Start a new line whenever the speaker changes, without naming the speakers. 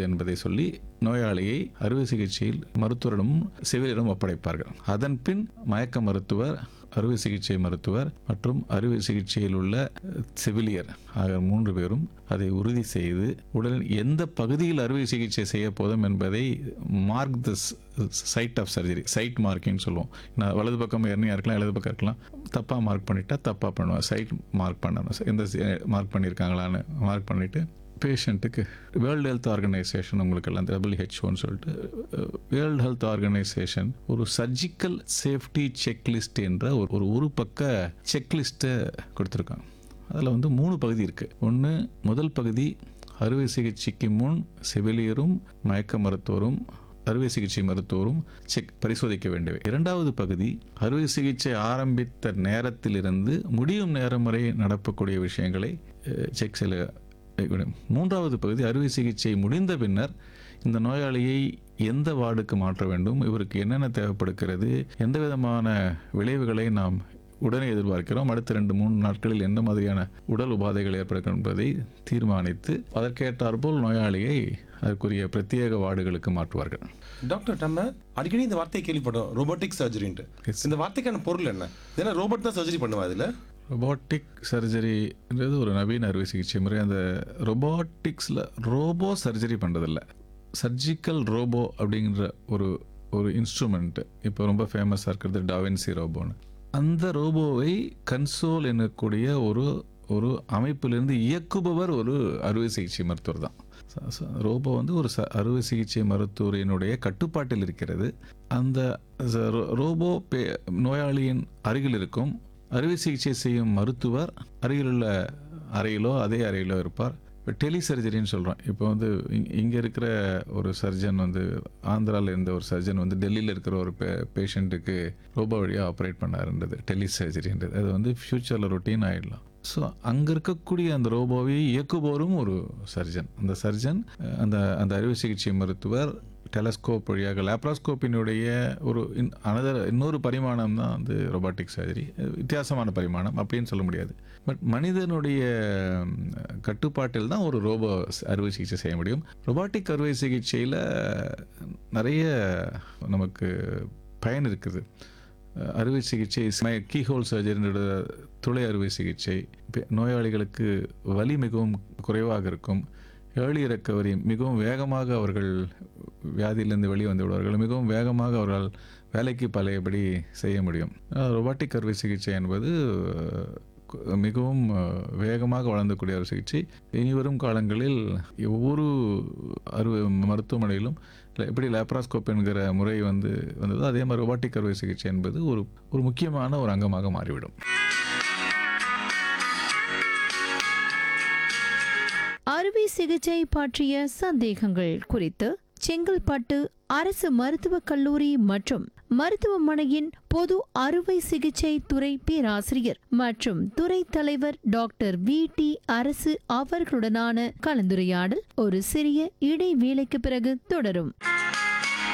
என்பதை சொல்லி நோயாளியை அறுவை சிகிச்சையில் மருத்துவரிடம் செவிலியரும் ஒப்படைப்பார்கள் அதன் பின் மயக்க மருத்துவர் அறுவை சிகிச்சை மருத்துவர் மற்றும் அறுவை சிகிச்சையில் உள்ள அஹ், செவிலியர் ஆகிய மூன்று பேரும் அதை உறுதி செய்து உடலின் எந்த பகுதியில் அறுவை சிகிச்சை செய்ய போதும் என்பதை mark the site of surgery site marking சொல்லுவோம் நான் வலது பக்கம் எண்ணியாக இருக்கலாம் இடது பக்கம் இருக்கலாம் தப்பாக மார்க் பண்ணிட்டா தப்பாக பண்ணுவேன் சைட் மார்க் பண்ணணும் எந்த மார்க் பண்ணியிருக்காங்களான்னு மார்க் பண்ணிவிட்டு பேஷண்ட்டுக்கு வேர்ல்டு ஹெல்த் ஆர்கனைசேஷன் உங்களுக்கு எல்லாம் டபிள்யூஹெச்ஓன்னு சொல்லிட்டு வேர்ல்டு ஹெல்த் ஆர்கனைசேஷன் ஒரு சர்ஜிக்கல் சேஃப்டி செக்லிஸ்ட் என்ற ஒரு ஒரு ஒரு பக்க செக்லிஸ்ட்டை கொடுத்துருக்காங்க அதில் வந்து மூணு பகுதி இருக்குது ஒன்று முதல் பகுதி அறுவை சிகிச்சைக்கு முன் செவிலியரும் மயக்க மருத்துவரும் அறுவை சிகிச்சை மருத்துவரும் செக் பரிசோதிக்க வேண்டியவை இரண்டாவது பகுதி அறுவை சிகிச்சை ஆரம்பித்த நேரத்திலிருந்து முடியும் நேரம் வரை நடக்கக்கூடிய விஷயங்களை அஹ், செக் செய்ய வேண்டும். மூன்றாவது பகுதி அறுவை சிகிச்சை முடிந்த பின்னர் இந்த நோயாளியை எந்த வார்டுக்கு மாற்ற வேண்டும் இவருக்கு என்னென்ன தேவைப்படுகிறது எந்த விதமான விளைவுகளை நாம் உடனே எதிர்பார்க்கிறோம் அடுத்த ரெண்டு மூணு நாட்களில் எந்த மாதிரியான உடல் உபாதைகள் ஏற்படும் என்பதை தீர்மானித்து அதற்கேற்றாற்போல் நோயாளியை அதற்குரிய பிரத்யேக வார்டுகளுக்கு மாற்றுவார்கள்
டாக்டர் நம்ம அடிக்கடி இந்த வார்த்தையை கேள்விப்பட்டோம் ரோபோட்டிக் சர்ஜரின்ட்டு
Yes.
இந்த வார்த்தைக்கான பொருள் என்ன ஏன்னா ரோபோட் தான் சர்ஜரி பண்ணுவா இதுல
ரொபாட்டிக் சர்ஜரின்றது ஒரு நவீன அறுவை சிகிச்சை முறை அந்த ரொபாட்டிக்ஸில் ரோபோ சர்ஜரி பண்ணுறதில்ல சர்ஜிக்கல் ரோபோ அப்படிங்கிற ஒரு ஒரு இன்ஸ்ட்ருமெண்ட் இப்போ ரொம்ப ஃபேமஸாக இருக்கிறது டாவின்சி ரோபோன்னு அந்த ரோபோவை கன்சோல் என்னக்கூடிய ஒரு ஒரு அமைப்பிலிருந்து இயக்குபவர் ஒரு அறுவை சிகிச்சை மருத்துவர் தான் ச- ச- ரோபோ வந்து ஒரு ச அறுவை சிகிச்சை மருத்துவரினுடைய கட்டுப்பாட்டில் இருக்கிறது அந்த ச- ரோ- ரோபோ பே நோயாளியின் அருகில் இருக்கும் அறுவை சிகிச்சை செய்யும் மருத்துவர் அருகிலுள்ள அறையிலோ அதே அறையிலோ இருப்பார் இப்போ டெலி சர்ஜரின்னு சொல்கிறோம் இப்போ வந்து இங்கே இருக்கிற ஒரு சர்ஜன் வந்து ஆந்திராவில் இருந்த ஒரு சர்ஜன் வந்து டெல்லியில் இருக்கிற ஒரு பே பேஷண்ட்டுக்கு ரோபோ வழியாக ஆப்ரேட் பண்ணாருன்றது டெலி சர்ஜரின்றது அது வந்து ஃப்யூச்சரில் ரொட்டீன் ஆகிடலாம் ஸோ அங்கே இருக்கக்கூடிய அந்த ரோபோவை இயக்குபவரும் ஒரு சர்ஜன் அந்த சர்ஜன் அஹ், அந்த அந்த அறுவை சிகிச்சை மருத்துவர் டெலஸ்கோப் வழியாக லேப்ராஸ்கோப்பினுடைய ஒரு இன் அனதர் இன்னொரு பரிமாணம் தான் வந்து ரொபாட்டிக் சர்ஜரி வித்தியாசமான பரிமாணம் அப்படின்னு சொல்ல முடியாது பட் மனிதனுடைய ம், கட்டுப்பாட்டில் தான் ஒரு ரோபோ ஸ்- அறுவை சிகிச்சை செய்ய முடியும் ரொபாட்டிக் அறுவை சிகிச்சையில் நிறைய நமக்கு பயன் இருக்குது அஹ் அறுவை சிகிச்சை கீஹோல் சர்ஜரியோட துளை அறுவை சிகிச்சை பெ- நோயாளிகளுக்கு வலி மிகவும் குறைவாக இருக்கும் ஏர்லி ரெக்கவரி மிகவும் வேகமாக அவர்கள் வியாதியிலிருந்து வெளியே வந்து விடுவார்கள் மிகவும் வேகமாக அவர்கள் வேலைக்கு பழையபடி செய்ய முடியும் ரொபாட்டிக் அறுவை சிகிச்சை என்பது அஹ், கு- மிகவும் அஹ், வேகமாக வளர்ந்தக்கூடிய ஒரு சிகிச்சை இனிவரும் காலங்களில் ஒவ்வொரு அறுவை மருத்துவமனையிலும் ல- எப்படி லேப்ராஸ்கோப் என்கிற முறை வந்து வந்ததோ அதே மாதிரி ரொபாட்டிக் அறுவை சிகிச்சை என்பது ஒரு ஒரு முக்கியமான ஒரு அங்கமாக மாறிவிடும்
அறுவை சிகிச்சை பற்றிய சந்தேகங்கள் குறித்து செங்கல்பட்டு அரசு மருத்துவக் கல்லூரி மற்றும் மருத்துவமனையின் பொது அறுவை சிகிச்சை துறை பேராசிரியர் மற்றும் துறை தலைவர் டாக்டர் வி டி அரசு அவர்களுடனான கலந்துரையாடல் ஒரு சிறிய இடைவேளைக்கு பிறகு தொடரும்